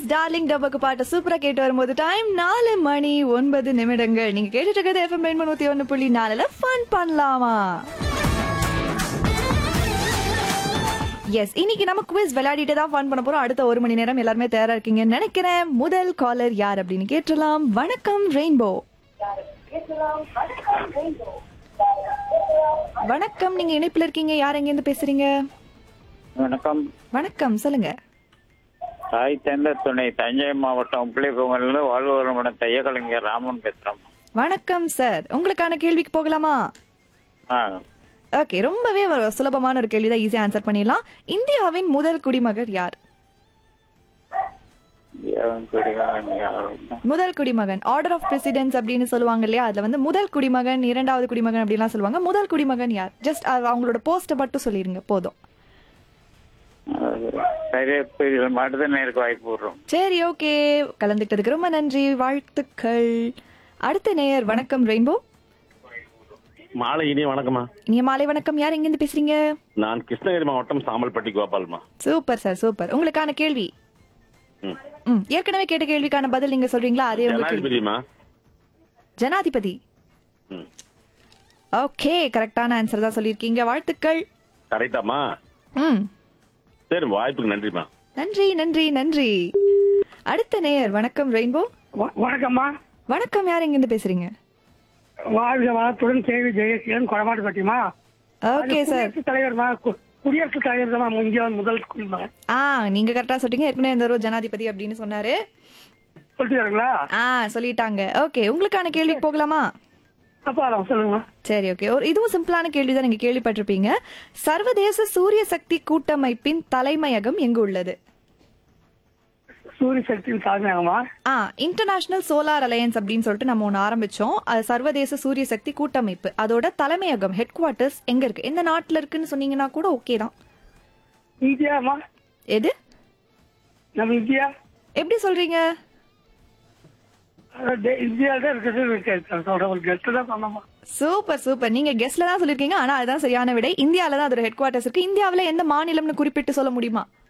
S darling டப்பாக்கு பாட்டு சூப்பரா கேட்டு வரும்போது டைம் நாலு மணி ஒன்பது நிமிடங்கள் நீங்க கேட்டுட்டு இருக்கிறது எஃப்எம் ரெண்டு நூத்தி ஒன்னு புள்ளி நாலுல ஃபன் பண்ணலாமா எஸ் இன்னைக்கு நம்ம குவிஸ் விளையாடிட்டு தான் ஃபன் பண்ண போறோம் அடுத்த ஒரு மணி நேரம் எல்லாருமே தயாரா இருக்கீங்கன்னு நினைக்கிறேன் முதல் காலர் யார் அப்படின்னு கேட்டுலாம் வணக்கம் ரெயின்போ வணக்கம் நீங்க இணைப்புல இருக்கீங்க யார் எங்க இருந்து பேசுறீங்க வணக்கம் வணக்கம் சொல்லுங்க தாய் தந்த துணை தஞ்சை மாவட்டம் புள்ளிக்குமரில் வாழ்வரமன தையக்கலைஞர் ராமன் பேசுறோம் வணக்கம் சார் உங்களுக்கான கேள்விக்கு போகலாமா ஆ ஓகே ரொம்பவே ஒரு சுலபமான ஒரு கேள்வி தான் ஈஸியா ஆன்சர் பண்ணிடலாம் இந்தியாவின் முதல் குடிமகன் யார் எவன் குடிகாரன் யாரும் முதல் குடிமகன் ஆர்டர் ஆஃப் பிரசிடென்ஸ் அப்படின்னு சொல்லுவாங்க இல்லையா அதுல வந்து முதல் குடிமகன் இரண்டாவது குடிமகன் அப்படிலாம் சொல்லுவாங்க முதல் குடிமகன் யார் ஜஸ்ட் அவங்களோட போஸ்ட்டை மட்டும் சொல்லிருங்க போதும் அது சரியா புரியல மட்டும்தான் நேருக்கு வாய்ப்பு விடுறோம் சரி ஓகே கலந்துக்கிட்டதுக்கு ரொம்ப நன்றி வாழ்த்துக்கள் அடுத்த நேயர் வணக்கம் ரெயின்போ மாலை இனிய வணக்கம்மா இனிய மாலை வணக்கம் யார் எங்கிருந்து பேசுறீங்க நான் கிருஷ்ணகிரி மாவட்டம் சாம்பல்பட்டி கோபால்மா சூப்பர் சார் சூப்பர் உங்களுக்கான கேள்வி ம். ம் ஏற்கனவே கேட்ட கேள்விக்கான பதில் நீங்க சொல்றீங்களா அதே உங்களுக்கு ஜனாதிபதிமா ஜனாதிபதி ம். ஓகே கரெக்டான ஆன்சர் தான் சொல்லியிருக்கீங்க வாழ்த்துக்கள் கரெக்டாமா ம் சரி வாய்ப்புக்கு நன்றிமா நன்றி நன்றி நன்றி அடுத்த நேயர் வணக்கம் ரெயின்போ வ- வணக்கம்மா வணக்கம் யார் எங்கிருந்து பேசுறீங்க வாழ்க வளத்துடன் கேவி ஜெயசீலன் கொடமாட்டு பட்டிமா ஓகே சார் குடியரசுத் தலைவர்மா கு- குடியரசுத் தலைவர் தான் இந்தியாவின் முதல் குடிமகன் ஆ நீங்க கரெக்டா சொல்றீங்க ஏற்கனவே இந்த தடவை ஜனாதிபதி அப்படின்னு சொன்னாரு சொல்லிட்டாருங்களா ஆ சொல்லிட்டாங்க ஓகே உங்களுக்கான கேள்விக்கு போகலாமா அப்பா சொல்லுங்க சரி ஓகே ஒரு இதுவும் சிம்பிளான கேள்வி தான் நீங்க கேள்விப்பட்டிருப்பீங்க சர்வதேச சூரிய சக்தி கூட்டமைப்பின் தலைமையகம் எங்கு உள்ளது சூரிய சக்தியின் தலைமையகமா ஆ இன்டர்நேஷனல் சோலார் அலையன்ஸ் அப்படின்னு சொல்லிட்டு நம்ம ஒன்று ஆரம்பிச்சோம் அது சர்வதேச சூரிய சக்தி கூட்டமைப்பு அதோட தலைமையகம் ஹெட் குவார்ட்டர்ஸ் எங்க இருக்கு எந்த நாட்டுல இருக்குன்னு சொன்னீங்கன்னா கூட ஓகே தான் இந்தியாமா எது நம்ம இந்தியா எப்படி சொல்றீங்க இந்தியாவில் தான் இருக்கிறது சொல்ற ஒரு கெஸ்ட் தான் சொன்னோமா சூப்பர் சூப்பர் நீங்க கெஸ்ட்ல தான் சொல்லிருக்கீங்க ஆனா அதுதான் சரியான விடை இந்தியால தான் அதோட ஹெட் குவார்ட்டர்ஸ் இருக்கு இந்தியாவுல எந்த மாநிலம்னு குறிப்பிட்டு சொல்ல முடியுமா